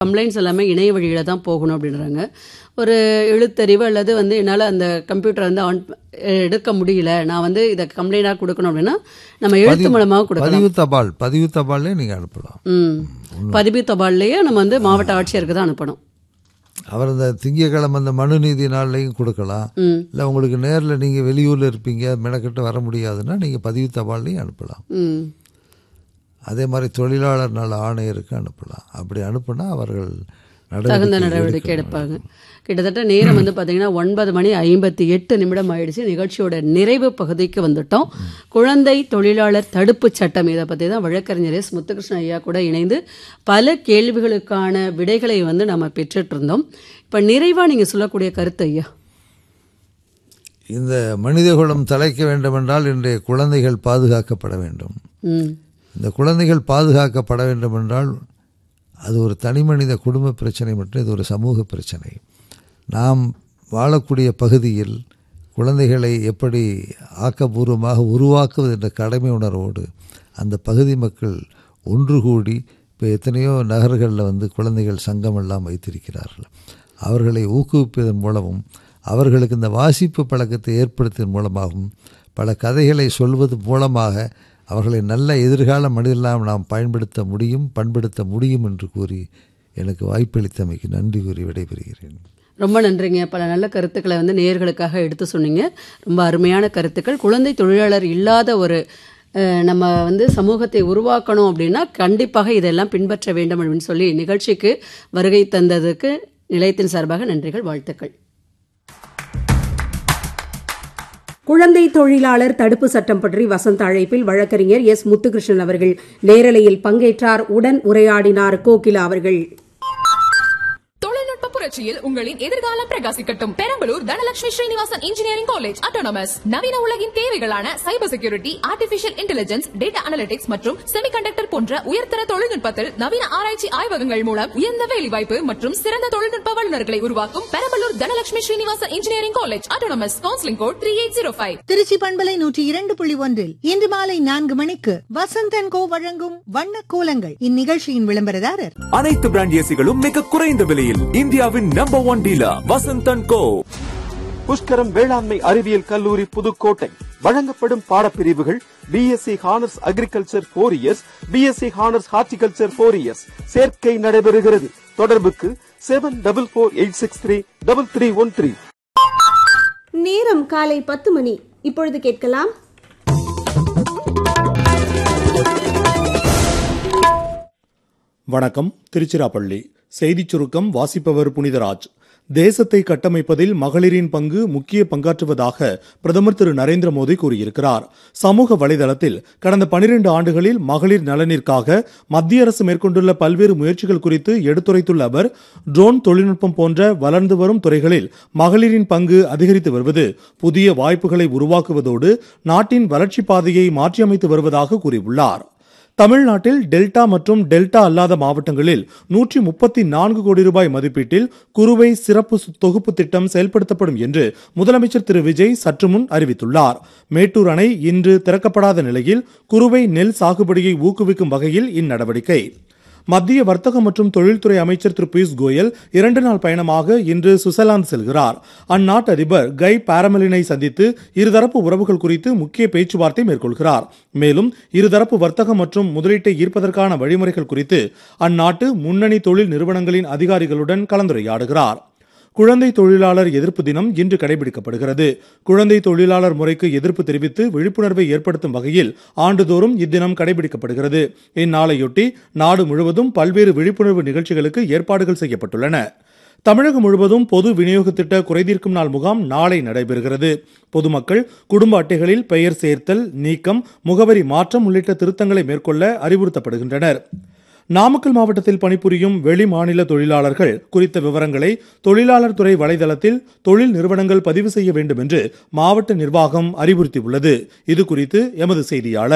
Complaints எல்லாமே இணைய வழியில் தான் போகணும் அப்படின்றாங்க ஒரு எழுத்தறிவு அல்லது வந்து என்னால் அந்த கம்ப்யூட்டர் வந்து ஆன் எடுக்க முடியல நான் வந்து இதை கம்ப்ளைண்டாக கொடுக்கணும் அப்படின்னா நம்ம எழுத்து மூலமாக கொடுக்கலாம் பதிவு தபால் பதிவு தபால்லே நீங்கள் அனுப்பலாம் ம் பதிவு தபால்லையே நம்ம வந்து மாவட்ட ஆட்சியருக்கு தான் அனுப்பணும் அவர் இந்த திங்கக்கிழமை அந்த மனு நீதி நாள்லையும் கொடுக்கலாம் ம் இல்லை உங்களுக்கு நேரில் நீங்கள் வெளியூரில் இருப்பீங்க மெனக்கிட்ட வர முடியாதுன்னா நீங்கள் பதிவு தபால்லையும் அனுப்பலாம் ம் அதே மாதிரி தொழிலாளர் நல ஆணையருக்கு அனுப்பலாம் அப்படி அனுப்புனா அவர்கள் தகுந்த நடவடிக்கை நடவடிக்கை எடுக்கணும். எடுப்பாங்க கிட்டத்தட்ட நேரம் வந்து பார்த்தீங்கன்னா ஒன்பது மணி ஐம்பத்தி எட்டு நிமிடம் ஆயிடுச்சு நிகழ்ச்சியோட நிறைவு பகுதிக்கு வந்துட்டோம் குழந்தை தொழிலாளர் தடுப்பு சட்டம் இதை பற்றி தான் வழக்கறிஞர் எஸ் முத்துகிருஷ்ணன் ஐயா கூட இணைந்து பல கேள்விகளுக்கான விடைகளை வந்து நம்ம பெற்றுட்டு இருந்தோம் இப்போ நிறைவாக நீங்கள் சொல்லக்கூடிய கருத்து ஐயா இந்த மனிதகுலம் தலைக்க வேண்டுமென்றால் இன்றைய குழந்தைகள் பாதுகாக்கப்பட வேண்டும் ம் இந்த குழந்தைகள் பாதுகாக்கப்பட வேண்டும் என்றால் அது ஒரு தனிமனித குடும்ப பிரச்சனை மற்றும் இது ஒரு சமூக பிரச்சனை நாம் வாழக்கூடிய பகுதியில் குழந்தைகளை எப்படி ஆக்கபூர்வமாக உருவாக்குவது என்ற கடமை உணர்வோடு அந்த பகுதி மக்கள் ஒன்று கூடி இப்போ எத்தனையோ நகர்களில் வந்து குழந்தைகள் சங்கம் எல்லாம் வைத்திருக்கிறார்கள் அவர்களை ஊக்குவிப்பதன் மூலமும் அவர்களுக்கு இந்த வாசிப்பு பழக்கத்தை ஏற்படுத்துவதன் மூலமாகவும் பல கதைகளை சொல்வது மூலமாக அவர்களை நல்ல எதிர்கால மனிதர்களாக நாம் பயன்படுத்த முடியும் பண்படுத்த முடியும் என்று கூறி எனக்கு வாய்ப்பளித்தமைக்கு நன்றி கூறி விடைபெறுகிறேன் ரொம்ப நன்றிங்க பல நல்ல கருத்துக்களை வந்து நேயர்களுக்காக எடுத்து சொன்னீங்க ரொம்ப அருமையான கருத்துக்கள் குழந்தை தொழிலாளர் இல்லாத ஒரு அஹ், நம்ம வந்து சமூகத்தை உருவாக்கணும் அப்படின்னா கண்டிப்பாக இதெல்லாம் பின்பற்ற வேண்டும் அப்படின்னு சொல்லி நிகழ்ச்சிக்கு வருகை தந்ததுக்கு நிலையத்தின் சார்பாக நன்றிகள் வாழ்த்துக்கள் குழந்தை தொழிலாளர் தடுப்பு சட்டம் பற்றி வசந்த அழைப்பில் வழக்கறிஞர் எஸ் முத்துகிருஷ்ணன் அவர்கள் நேரலையில் பங்கேற்றார் உடன் உரையாடினார் கோகிலா அவர்கள் தொழில்நுட்ப புரட்சியில் உங்களின் எதிர்காலம் பிரகாசிக்கட்டும் Perambalur Dhanalakshmi Srinivasan engineering college autonomous நவீன உலகின் தேவைகளான cyber security artificial intelligence data analytics மற்றும் செமிகண்டக்டர் போன்ற உயர்தர தொழில்நுட்பத்தில் நவீன ஆராய்ச்சி ஆய்வகங்கள் மூலம் உயர்ந்த வேலைவாய்ப்பு மற்றும் சிறந்த தொழில்நுட்ப வல்லுநர்களை உருவாக்கும் Perambalur Dhanalakshmi Srinivasan engineering college autonomous counselling code three eight zero five Tiruchi பண்பலை நூற்றி இரண்டு புள்ளி ஒன்றில் இன்று மாலை நான்கு மணிக்கு வசந்தன் கோ வழங்கும் வண்ண கோலங்கள் இந்நிகழ்ச்சியின் விளம்பரதாரர் அனைத்து பிராண்ட் ஏசிகளும் மிக குறைந்த விலையில் இந்தியாவின் number one dealer Vasanthan co Pushkaram வேளாண்மை அறிவியல் கல்லூரி புதுக்கோட்டை வழங்கப்படும் பாடப்பிரிவுகள் BSc honours agriculture four years BSc honours horticulture four years சேர்க்கை நடைபெறுகிறது தொடர்புக்கு seven double four eight six three double three one three நேரம் காலை பத்து மணி இப்பொழுது கேட்கலாம் வணக்கம் திருச்சிராப்பள்ளி செய்திச் சுருக்கம் வாசிப்பவர் புனிதராஜ் தேசத்தை கட்டமைப்பதில் மகளிரின் பங்கு முக்கிய பங்காற்றுவதாக பிரதமர் திரு நரேந்திர மோடி கூறியிருக்கிறார் சமூக வலைதளத்தில் கடந்த பனிரெண்டு ஆண்டுகளில் மகளிர் நலனிற்காக மத்திய அரசு மேற்கொண்டுள்ள பல்வேறு முயற்சிகள் குறித்து எடுத்துரைத்துள்ள அவர் ட்ரோன் தொழில்நுட்பம் போன்ற வளர்ந்து வரும் துறைகளில் மகளிரின் பங்கு அதிகரித்து வருவது புதிய வாய்ப்புகளை உருவாக்குவதோடு நாட்டின் வளர்ச்சிப் பாதையை மாற்றியமைத்து வருவதாக கூறியுள்ளார் தமிழ்நாட்டில் டெல்டா மற்றும் டெல்டா அல்லாத மாவட்டங்களில் நூற்றி முப்பத்தி நான்கு கோடி ரூபாய் மதிப்பீட்டில் குறுவை சிறப்பு சு- தொகுப்பு திட்டம் செயல்படுத்தப்படும் என்று முதலமைச்சர் திரு விஜய் சற்று முன் அறிவித்துள்ளார் மேட்டூர் அணை இன்று திறக்கப்படாத நிலையில் குறுவை நெல் சாகுபடியை ஊக்குவிக்கும் வகையில் இந்நடவடிக்கை மத்திய வர்த்தக மற்றும் தொழில்துறை அமைச்சர் திரு பியூஷ் கோயல் இரண்டு நாள் பயணமாக இன்று சுவிட்சர்லாந்து செல்கிறார் அந்நாட்டு அதிபர் கை பாரமலினை சந்தித்து இருதரப்பு உறவுகள் குறித்து முக்கிய பேச்சுவார்த்தை மேற்கொள்கிறார் மேலும் இருதரப்பு வர்த்தகம் மற்றும் முதலீட்டை ஈர்ப்பதற்கான வழிமுறைகள் குறித்து அந்நாட்டு முன்னணி தொழில் நிறுவனங்களின் அதிகாரிகளுடன் கலந்துரையாடுகிறார் குழந்தை தொழிலாளர் எதிர்ப்பு தினம் இன்று கடைபிடிக்கப்படுகிறது குழந்தை தொழிலாளர் முறைக்கு எதிர்ப்பு தெரிவித்து விழிப்புணர்வை ஏற்படுத்தும் வகையில் ஆண்டுதோறும் இத்தினம் கடைபிடிக்கப்படுகிறது இந்நாளையொட்டி நாடு முழுவதும் பல்வேறு விழிப்புணர்வு நிகழ்ச்சிகளுக்கு ஏற்பாடுகள் செய்யப்பட்டுள்ளன தமிழகம் முழுவதும் பொது விநியோக திட்ட குறைதீர்க்கும் நாள் முகாம் நாளை நடைபெறுகிறது பொதுமக்கள் குடும்ப அட்டைகளில் பெயர் சேர்த்தல் நீக்கம் முகவரி மாற்றம் உள்ளிட்ட திருத்தங்களை மேற்கொள்ள அறிவுறுத்தப்படுகின்றனர் நாமக்கல் மாவட்டத்தில் பணிபுரியும் வெளி மாநில தொழிலாளர்கள் குறித்த விவரங்களை தொழிலாளர் துறை வலைதளத்தில் தொழில் நிறுவனங்கள் பதிவு செய்ய வேண்டும் என்று மாவட்ட நிர்வாகம் அறிவுறுத்தியுள்ளது இது குறித்து எமது செய்தியாளர்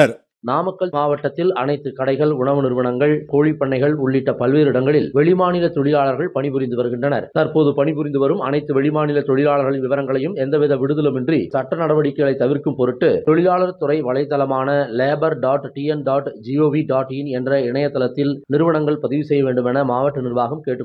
நாமக்கல் மாவட்டத்தில் அனைத்து கடைகள் உணவு நிறுவனங்கள் கோழிப்பண்ணைகள் உள்ளிட்ட பல்வேறு இடங்களில் வெளிமாநில தொழிலாளர்கள் பணிபுரிந்து வருகின்றனர் தற்போது பணிபுரிந்து வரும் அனைத்து வெளிமாநில தொழிலாளர்களின் விவரங்களையும் எந்தவித விடுதலுமின்றி சட்ட நடவடிக்கைகளை தவிர்க்கும் பொருட்டு தொழிலாளர் துறை வலைதளமான labour dot TN dot GOV dot in என்ற இணையதளத்தில் நிறுவனங்கள் பதிவு செய்ய வேண்டும் என மாவட்ட நிர்வாகம் கேட்டுக்